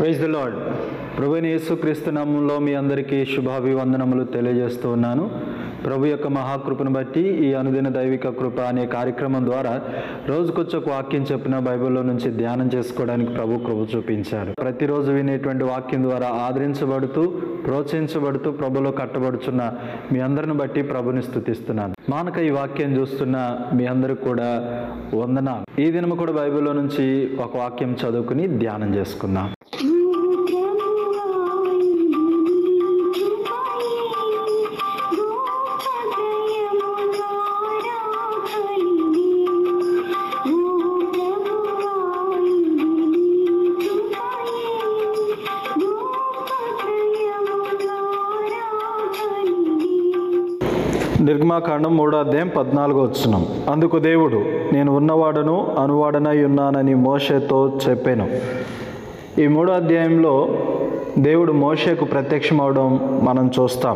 praise the lord ప్రభుని యేసుక్రీస్తు నామంలో మీ అందరికీ శుభాభివందనములు తెలియజేస్తూ ఉన్నాను ప్రభు యొక్క మహాకృపను బట్టి ఈ అనుదిన దైవిక కృప అనే కార్యక్రమం ద్వారా రోజుకొచ్చొక వాక్యం చెప్పిన బైబిల్లో నుంచి ధ్యానం చేసుకోవడానికి ప్రభు కృప చూపించారు ప్రతిరోజు వినేటువంటి వాక్యం ద్వారా ఆదరించబడుతూ ప్రోత్సహించబడుతూ ప్రభులో కట్టబడుచున్న మీ అందరిని బట్టి ప్రభుని స్థుతిస్తున్నాను మానక ఈ వాక్యం చూస్తున్న మీ అందరికి కూడా వందనాలు ఈ దినము కూడా బైబిల్లో నుంచి ఒక వాక్యం చదువుకుని ధ్యానం చేసుకుందాం నిర్గమాకాండం మూడో అధ్యాయం పద్నాలుగో వచ్చినాం అందుకు దేవుడు నేను ఉన్నవాడను అనువాడనై ఉన్నానని మోషేతో చెప్పాను ఈ మూడో అధ్యాయంలో దేవుడు మోషేకు ప్రత్యక్షమవడం మనం చూస్తాం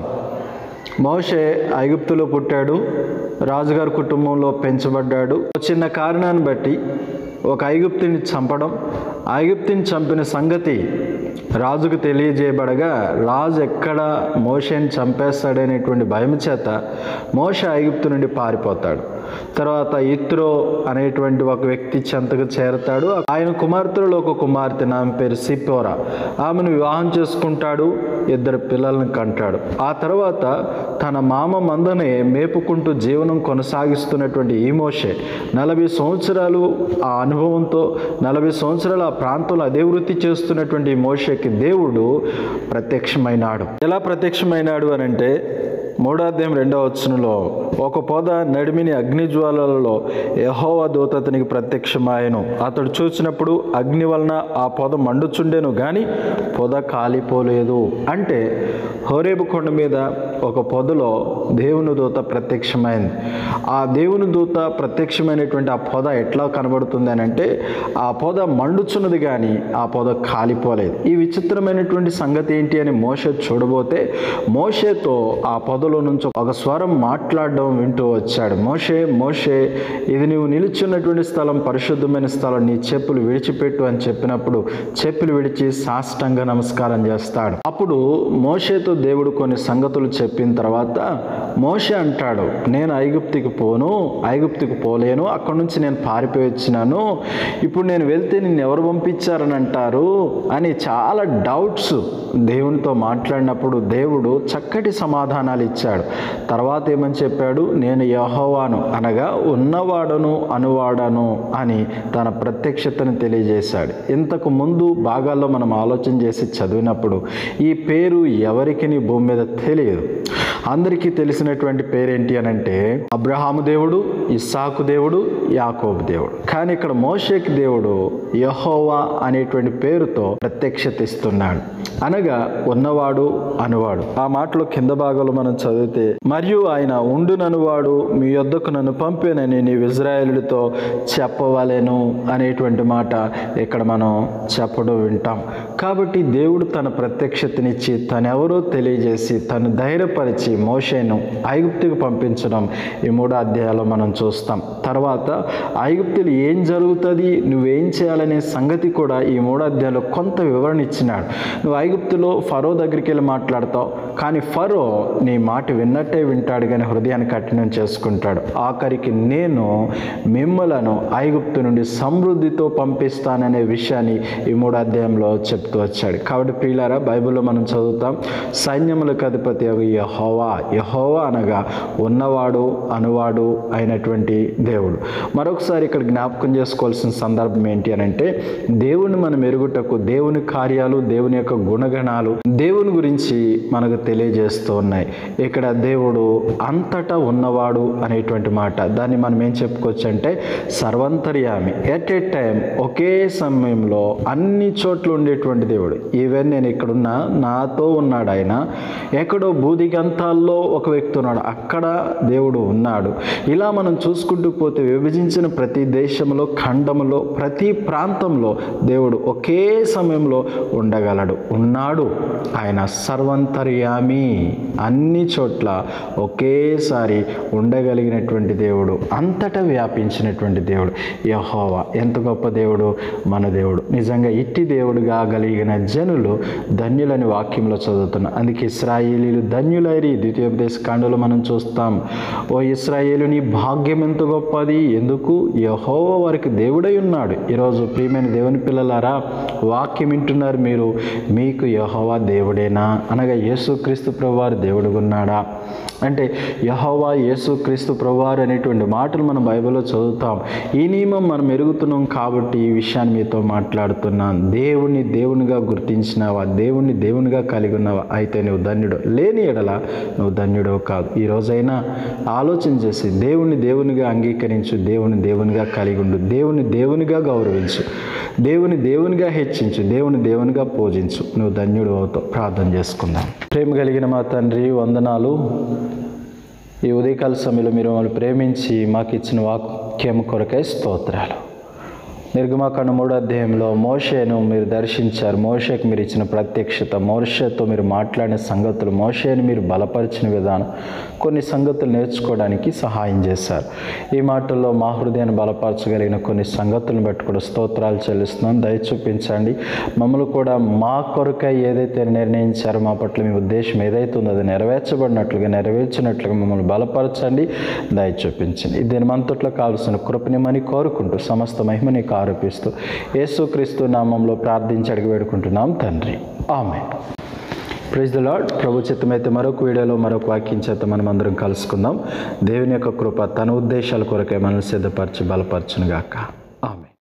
మోషే ఐగుప్తులో పుట్టాడు రాజుగారి కుటుంబంలో పెంచబడ్డాడు ఒక చిన్న కారణాన్ని బట్టి ఒక ఐగుప్తుని చంపడం ఐగుప్తుని చంపిన సంగతి రాజుకు తెలియజేయబడగా రాజు ఎక్కడ మోషేని చంపేస్తాడనేటువంటి భయం చేత మోషే ఐగుప్తు నుండి పారిపోతాడు తర్వాత ఇత్రో అనేటువంటి ఒక వ్యక్తి చెంతకు చేరతాడు ఆయన కుమార్తెలో ఒక కుమార్తె ఆమె పేరు సిపోరా ఆమెను వివాహం చేసుకుంటాడు ఇద్దరు పిల్లలను కంటాడు ఆ తర్వాత తన మామ మందని మేపుకుంటూ జీవనం కొనసాగిస్తున్నటువంటి ఈ మోషే నలభై సంవత్సరాలు ఆ అనుభవంతో నలభై సంవత్సరాలు ఆ ప్రాంతంలో అదే వృత్తి చేస్తున్నటువంటి ఈ మోషేకి దేవుడు ప్రత్యక్షమైనాడు ఎలా ప్రత్యక్షమైనాడు అని అంటే మూడో అధ్యాయం రెండవ వచనంలో ఒక పొద నడిమిని అగ్నిజ్వాలలలో యహోవ దూత అతనికి ప్రత్యక్షమాయను అతడు చూసినప్పుడు అగ్ని వలన ఆ పొద మండుచుండెను కానీ పొద కాలిపోలేదు అంటే హోరేబు కొండ మీద ఒక పొదలో దేవుని దూత ప్రత్యక్షమైంది ఆ దేవుని దూత ప్రత్యక్షమైనటువంటి ఆ పొద ఎట్లా కనబడుతుంది అని అంటే ఆ పొద మండుచున్నది కానీ ఆ పొద కాలిపోలేదు ఈ విచిత్రమైనటువంటి సంగతి ఏంటి అని మోషే చూడబోతే మోషేతో ఆ పొదలో నుంచి ఒక స్వరం మాట్లాడడం వింటూ వచ్చాడు మోషే మోషే ఇది నువ్వు నిలుచున్నటువంటి స్థలం పరిశుద్ధమైన స్థలం నీ చెప్పులు విడిచిపెట్టు అని చెప్పినప్పుడు చెప్పులు విడిచి సాష్టంగా నమస్కారం చేస్తాడు అప్పుడు మోషేతో దేవుడు కొన్ని సంగతులు చెప్పిన తర్వాత మోషే అంటాడు నేను ఐగుప్తికి పోను ఐగుప్తికి పోలేను అక్కడి నుంచి నేను పారిపోయి వచ్చినాను ఇప్పుడు నేను వెళ్తే నిన్ను ఎవరు పంపించారని అంటారు అని చాలా డౌట్స్ దేవునితో మాట్లాడినప్పుడు దేవుడు చక్కటి సమాధానాలు ఇచ్చాడు తర్వాత ఏమని చెప్పాడు నేను యహోవాను అనగా ఉన్నవాడను అనువాడను అని తన ప్రత్యక్షతను తెలియజేశాడు ఇంతకు ముందు భాగాల్లో మనం ఆలోచన చేసి చదివినప్పుడు ఈ పేరు ఎవరికి భూమి మీద తెలియదు అందరికీ తెలిసినటువంటి పేరేంటి అని అంటే అబ్రహాము దేవుడు ఇస్సాకు దేవుడు యాకోబు దేవుడు కానీ ఇక్కడ మోషేకి దేవుడు యహోవా అనేటువంటి పేరుతో ప్రత్యక్షత ఇస్తున్నాడు అనగా ఉన్నవాడు అనువాడు ఆ మాటలో కింద భాగంలో మనం చదివితే మరియు ఆయన ఉండుననువాడు మీ యొద్దకు నన్ను పంపేనని నీ ఇజ్రాయేలుతో చెప్పవలెను అనేటువంటి మాట ఇక్కడ మనం చెప్పడం వింటాం కాబట్టి దేవుడు తన ప్రత్యక్షతనిచ్చి తనెవరో తెలియజేసి తను ధైర్యపరిచి మోషేను ఐగుప్తికి పంపించడం ఈ మూడో అధ్యాయాల్లో మనం చూస్తాం తర్వాత ఐగుప్తులు ఏం జరుగుతుంది నువ్వేం చేయాలనే సంగతి కూడా ఈ మూడో అధ్యాయంలో కొంత వివరణ ఇచ్చినాడు నువ్వు ఐగుప్తులో ఫరో దగ్గరికి వెళ్ళి మాట్లాడతావు కానీ ఫరో నీ మాట విన్నట్టే వింటాడు కానీ హృదయాన్ని కఠినం చేసుకుంటాడు ఆఖరికి నేను మిమ్మలను ఐగుప్తు నుండి సమృద్ధితో పంపిస్తాననే విషయాన్ని ఈ మూడో అధ్యాయంలో చెప్తూ వచ్చాడు కాబట్టి ప్రియులారా బైబిల్లో మనం చదువుతాం సైన్యములకు అధిపతి యహోవా యహోవా అనగా ఉన్నవాడు అనువాడు అయినటువంటి దేవుడు మరొకసారి ఇక్కడ జ్ఞాపకం చేసుకోవాల్సిన సందర్భం ఏంటి అని అంటే దేవుని మనం ఎరుగుటకు దేవుని కార్యాలు దేవుని యొక్క గుణగణాలు దేవుని గురించి మనకు తెలియజేస్తూ ఉన్నాయి ఇక్కడ దేవుడు అంతటా ఉన్నవాడు అనేటువంటి మాట దాన్ని మనం ఏం చెప్పుకోవచ్చు అంటే సర్వంతర్యామి ఎట్ ఏ టైం ఒకే సమయంలో అన్ని చోట్ల ఉండేటువంటి దేవుడు ఈవెన్ నేను ఇక్కడున్నా నాతో ఉన్నాడు ఆయన ఎక్కడో బూదిగంత ప్రాంతాల్లో ఒక వ్యక్తి ఉన్నాడు అక్కడ దేవుడు ఉన్నాడు ఇలా మనం చూసుకుంటూ పోతే విభజించిన ప్రతి దేశంలో ఖండంలో ప్రతి ప్రాంతంలో దేవుడు ఒకే సమయంలో ఉండగలడు ఉన్నాడు ఆయన సర్వంతర్యామి అన్ని చోట్ల ఒకేసారి ఉండగలిగినటువంటి దేవుడు అంతటా వ్యాపించినటువంటి దేవుడు యహోవా ఎంత గొప్ప దేవుడు మన దేవుడు నిజంగా ఇట్టి దేవుడుగా కలిగిన జనులు ధన్యులని వాక్యంలో చదువుతున్నాం అందుకే ఇస్రాయేలీలు ధన్యులైరి ద్వితీయోపదేశ కాండలో మనం చూస్తాం ఓ ఇస్రాయేలు నీ భాగ్యం ఎంత గొప్పది ఎందుకు యహోవ వారికి దేవుడై ఉన్నాడు ఈరోజు ప్రియమైన దేవుని పిల్లలారా వాక్యం వింటున్నారు మీరు మీకు యహోవా దేవుడేనా అనగా యేసుక్రీస్తు ప్రభువారు దేవుడుగా ఉన్నాడా అంటే యహోవా యేసుక్రీస్తు ప్రభువారు అనేటువంటి మాటలు మనం బైబిల్లో చదువుతాం ఈ నియమం మనం ఎరుగుతున్నాం కాబట్టి ఈ విషయాన్ని మీతో మాట్లాడుతున్నాను దేవుణ్ణి దేవునిగా గుర్తించినావా దేవుణ్ణి దేవునిగా కలిగి ఉన్నావా అయితే నువ్వు ధన్యుడు లేని ఎడల నువ్వు ధన్యుడో కాదు ఈ రోజైనా ఆలోచన చేసి దేవుణ్ణి దేవునిగా అంగీకరించు దేవుని దేవునిగా కలిగి ఉండు దేవుని దేవునిగా గౌరవించు దేవుని దేవునిగా హెచ్చించు దేవుని దేవునిగా పూజించు నువ్వు ధన్యుడు అవుతావు ప్రార్థన చేసుకుందాం ప్రేమ కలిగిన మా తండ్రి వందనాలు ఈ ఉదయకాల సమయంలో మీరు మమ్మల్ని ప్రేమించి మాకు ఇచ్చిన వాక్యం కొరకై స్తోత్రాలు నిర్గమాకాండ మూడో అధ్యాయంలో మోషేను మీరు దర్శించారు మోషేకు మీరు ఇచ్చిన ప్రత్యక్షత మోషేతో మీరు మాట్లాడిన సంగతులు మోషేని మీరు బలపరిచిన విధానం కొన్ని సంగతులు నేర్చుకోవడానికి సహాయం చేశారు ఈ మాటల్లో మా హృదయాన్ని బలపరచగలిగిన కొన్ని సంగతులను బట్టి కూడా స్తోత్రాలు చెల్లిస్తున్నాం దయ చూపించండి మమ్మల్ని కూడా మా కొరకై ఏదైతే నిర్ణయించారో మా పట్ల మీ ఉద్దేశం ఏదైతే ఉందో అది నెరవేర్చబడినట్లుగా నెరవేర్చినట్లుగా మమ్మల్ని బలపరచండి దయ చూపించండి ఈ దినమంతట్లో కావలసిన కృపనిమని కోరుకుంటూ సమస్త మహిమని ఆరోపిస్తూ యేసుక్రీస్తు నామంలో ప్రార్థించి అడిగి వేడుకుంటున్నాం తండ్రి ఆమె ప్రైజ్ ద లాడ్ ప్రభు చిత్తమైతే మరొక వీడియోలో మరొక వాక్యం చేత మనం అందరం కలుసుకుందాం దేవుని యొక్క కృప తన ఉద్దేశాల కొరకే మనల్ని సిద్ధపరిచి బలపరచునుగాక ఆమె